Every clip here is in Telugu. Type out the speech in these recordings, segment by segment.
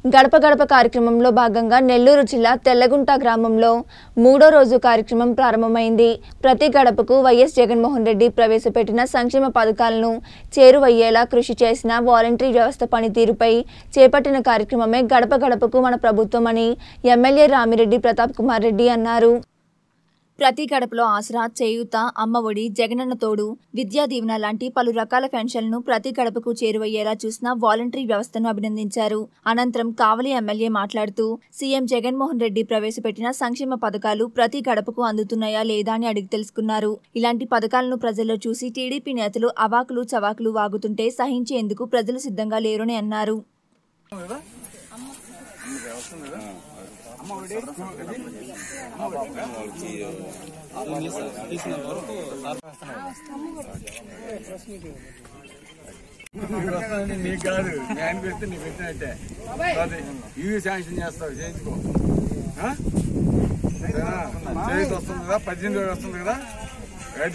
గడప గడప కార్యక్రమంలో భాగంగా నెల్లూరు జిల్లా తెల్లగుంట గ్రామంలో మూడో రోజు కార్యక్రమం ప్రారంభమైంది ప్రతి గడపకు వైఎస్ జగన్మోహన్ రెడ్డి ప్రవేశపెట్టిన సంక్షేమ పథకాలను చేరువయ్యేలా కృషి చేసిన వాలంటరీ వ్యవస్థ పనితీరుపై చేపట్టిన కార్యక్రమమే గడప గడపకు మన ప్రభుత్వం అని ఎమ్మెల్యే రామిరెడ్డి ప్రతాప్ కుమార్ రెడ్డి అన్నారు ప్రతి గడపలో ఆసరా చేయూత అమ్మఒడి జగనన్న తోడు విద్యా దీవెన లాంటి పలు రకాల పెన్షన్లను ప్రతి గడపకు చేరువయ్యేలా చూసిన వాలంటరీ వ్యవస్థను అభినందించారు అనంతరం కావలి ఎమ్మెల్యే మాట్లాడుతూ సీఎం జగన్మోహన్ రెడ్డి ప్రవేశపెట్టిన సంక్షేమ పథకాలు ప్రతి గడపకు అందుతున్నాయా లేదా అని అడిగి తెలుసుకున్నారు ఇలాంటి పథకాలను ప్రజల్లో చూసి టీడీపీ నేతలు అవాకులు చవాకులు వాగుతుంటే సహించేందుకు ప్రజలు సిద్ధంగా లేరని అన్నారు నీకు కాదు నేను పెడితే నీకు పెట్టినట్టే అది ఇవి శాంక్షన్ చేస్తావు చేయించుకో ఆ? సరేనా? చేతి వస్తుంది కదా పద్దెనిమిది వేలు వస్తుంది కదా రైట్.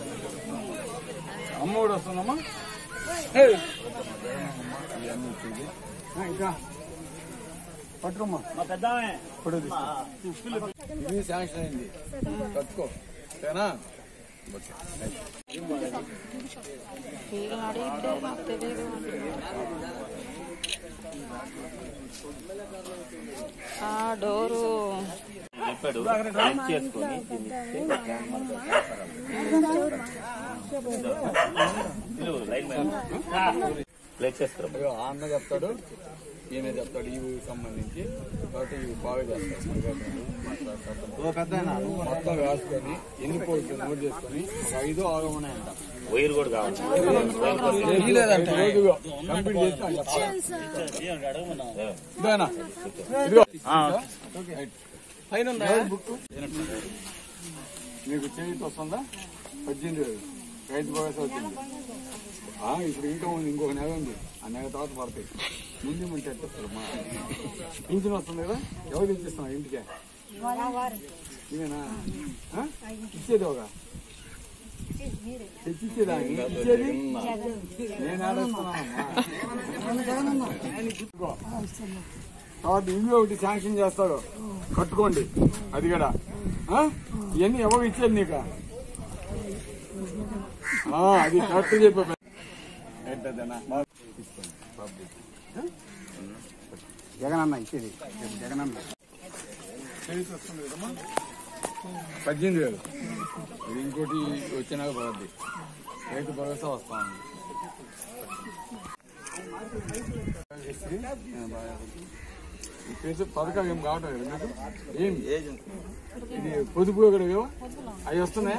అమ్మ కూడా వస్తుందమ్మా ఏయ్. ఇవన్నీ ఇచ్చేది. ఆ, ఇంకా పట్టుకోమ్మా ఇప్పుడు ఇది శాంక్షన్ అయింది కట్టుకో సరేనా ఆ డోరు ఇదిగో ఆ అన్న చెప్తాడు ఈయన చెప్తాడు ఈ ఊరికి సంబంధించి కాబట్టి ఇవి బాగా చేస్తారు మాట్లాడతాడు మొత్తం రాసుకొని ఎన్ని పోతుంది నోట్ చేసుకొని ఒక ఐదు ఆరు ఉన్నాయంట వైర్ కూడా కావాలి ఇదిగో, కంప్లీట్ చేసి నాకు చెప్పాలి. ఇదేనా? ఇదిగో. రైట్. రైట్ బుక్ మీకు చేతి వస్తుందా పద్దెనిమిది వేలు రైతు భరోసా వచ్చింది ఆ, ఇప్పుడు ఇంకా ఉంది ఇంకొక నెల ఉంది ఆ నెల తర్వాత పడతాయి ముందు ముందు ఎట్టేస్తారు మా పింఛన్ వస్తుంది కదా ఎవరు ఇచ్చిస్తాం ఇంటికే ఇదేనా ఆ? ఇచ్చేది ఒక తెచ్చిచ్చేదా ఇచ్చేది నేను ఆడేస్తున్నానమ్మా తర్వాత ఇల్లు ఒకటి శాంక్షన్ చేస్తాడు కట్టుకోండి అది కూడా ఆ? ఇవన్నీ ఎవరు ఇచ్చేది నీకు ఆ, అది కరెక్ట్ చెప్పా ఏంటదేనా బాగా తీసుకోండి. పబ్లిక్. జగనన్న ఇచ్చేది జగనన్న చేతి వస్తుంది కదమ్మా పద్దెనిమిది వేలు ఇది ఇంకోటి వచ్చినాక పడద్ది రైతు భరోసా వస్తా ఉంది ఈ కేసు పథకాలు ఏం కావటం లేదు మీకు ఏం ఇది పొదుపు ఇక్కడ లేవు? అవి వస్తున్నాయా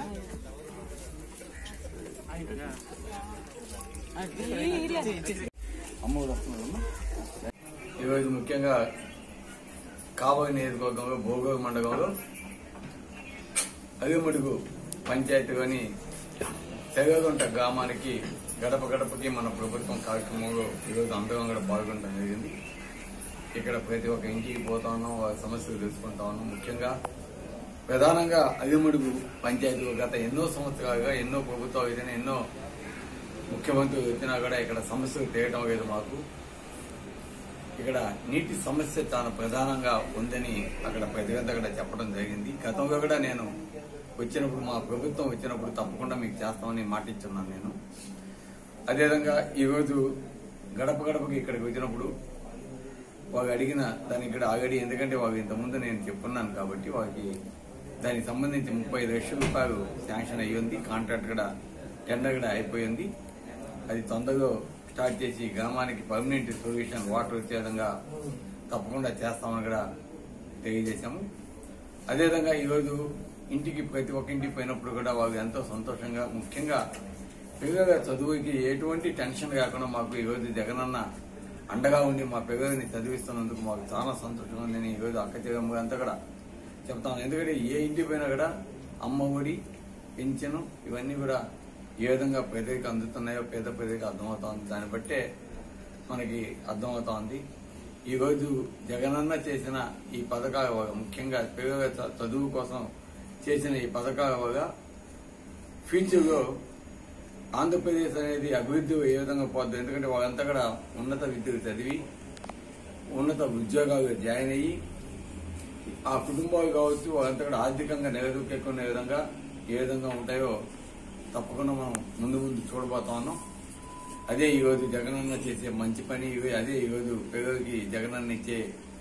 అమ్మఒడి వస్తున్నాయమ్మా ఈరోజు ముఖ్యంగా కాబోయే నియోజకవర్గంలో భోగోగ మండలంలో అదిమడుగు పంచాయతీలోని తెగగుంట గ్రామానికి గడప గడపకి మన ప్రభుత్వం కార్యక్రమంలో ఈరోజు అందరం కూడా పాల్గొనడం జరిగింది ఇక్కడ ప్రతి ఒక్క ఇంటికి పోతా ఉన్నాం వారి సమస్యలు తెలుసుకుంటా ఉన్నాం ముఖ్యంగా ప్రధానంగా అదిమడుగు పంచాయతీలో గత ఎన్నో సంవత్సరాలుగా ఎన్నో ప్రభుత్వాలు వచ్చినా ఎన్నో ముఖ్యమంత్రులు వచ్చినా కూడా ఇక్కడ సమస్యలు తీయటం లేదు మాకు ఇక్కడ నీటి సమస్య చాలా ప్రధానంగా ఉందని అక్కడ ప్రజలంతా కూడా చెప్పడం జరిగింది గతంలో కూడా నేను వచ్చినప్పుడు మా ప్రభుత్వం వచ్చినప్పుడు తప్పకుండా మీకు చేస్తామని మాట ఇచ్చున్నాను నేను అదేవిధంగా ఈరోజు గడప గడపకి ఇక్కడికి వచ్చినప్పుడు వాళ్ళు అడిగిన దాని ఇక్కడ ఆగడి ఎందుకంటే వాళ్ళు ఇంతకుముందు నేను చెప్పున్నాను కాబట్టి వాళ్ళకి దానికి సంబంధించి ముప్పై ఐదు లక్షల రూపాయలు శాంక్షన్ అయ్యింది కాంట్రాక్ట్ కూడా టెండర్ కూడా అయిపోయింది అది తొందరగా స్టార్ట్ చేసి గ్రామానికి పర్మనెంట్ సొల్యూషన్ వాటర్ వచ్చే విధంగా తప్పకుండా చేస్తామని కూడా తెలియజేశాము అదేవిధంగా ఈరోజు ఇంటికి ప్రతి ఒక్క ఇంటికి పోయినప్పుడు కూడా వాళ్ళు ఎంతో సంతోషంగా ముఖ్యంగా పిల్లల చదువుకి ఎటువంటి టెన్షన్ కాకుండా మాకు ఈరోజు జగనన్న అండగా ఉండి మా పిల్లల్ని చదివిస్తున్నందుకు మాకు చాలా సంతోషంగా ఉంది నేను ఈరోజు అక్క చెల్లెమ్మ అంతా కూడా చెప్తాను ఎందుకంటే ఏ ఇంటికి పోయినా కూడా అమ్మ ఒడి పింఛను ఇవన్నీ కూడా ఏ విధంగా పేదరికి అందుతున్నాయో పేద పేదరికి అర్థమవుతోంది దాన్ని బట్టే మనకి అర్థమవుతోంది ఈరోజు జగనన్న చేసిన ఈ పథకాల వల్ల ముఖ్యంగా పిల్లల చ- చదువు కోసం చేసిన ఈ పథకాల వల్ల ఫ్యూచర్లో ఆంధ్రప్రదేశ్ అనేది అభివృద్ధి ఏ విధంగా పోద్ది ఎందుకంటే వాళ్ళంతా కూడా ఉన్నత విద్యలు చదివి ఉన్నత ఉద్యోగాలు జాయిన్ అయ్యి ఆ కుటుంబాలు కావచ్చు వాళ్ళంతా కూడా ఆర్థికంగా నిలదొక్కునే విధంగా ఏ విధంగా ఉంటాయో తప్పకుండా మనం ముందు ముందు చూడబోతా ఉన్నాం అదే ఈరోజు జగనన్న చేసే మంచి పని ఇవే- అదే ఈరోజు పేదలకి జగనన్న ఇచ్చే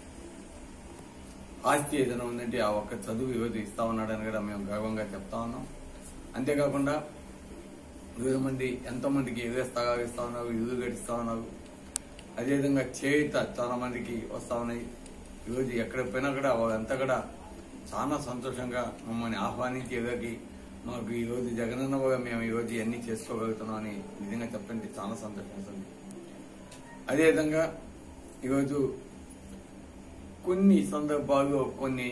ఆస్తి ఏదైనా ఉందంటే ఆ ఒక్క చదువు ఈరోజు ఇస్తా ఉన్నాడని కూడా మేము గర్వంగా చెప్తా ఉన్నాం అంతేకాకుండా వివిధ మంది ఎంతో మందికి ఇరవై స్థలాలు ఇస్తా ఉన్నారు ఇల్లు గడిస్తా ఉన్నారు అదేవిధంగా చేయుత చాలా మందికి వస్తా ఉన్నాయి ఈరోజు ఎక్కడికి పోయినా కూడా వాళ్ళంతా కూడా చాలా సంతోషంగా మమ్మల్ని ఆహ్వానించి ఎవరికి మాకు ఈ రోజు జగనన్న కూడా మేము ఈ రోజు ఇవన్నీ చేసుకోగలుగుతున్నాం అని నిజంగా చెప్పండి చాలా సంతోషిస్తుంది అదేవిధంగా ఈరోజు కొన్ని సందర్భాల్లో కొన్ని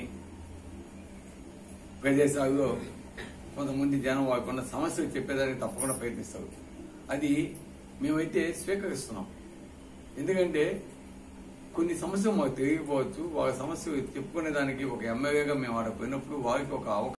ప్రదేశాల్లో కొంతమంది జనం వాళ్ళకున్న సమస్యలు చెప్పేదానికి తప్పకుండా ప్రయత్నిస్తారు అది మేమైతే స్వీకరిస్తున్నాం ఎందుకంటే కొన్ని సమస్యలు మాకు తెలియకపోవచ్చు వాళ్ళ సమస్యలు చెప్పుకునే దానికి ఒక ఎమ్మెల్యేగా మేము ఆడ పోయినప్పుడు వారికి ఒక అవకాశం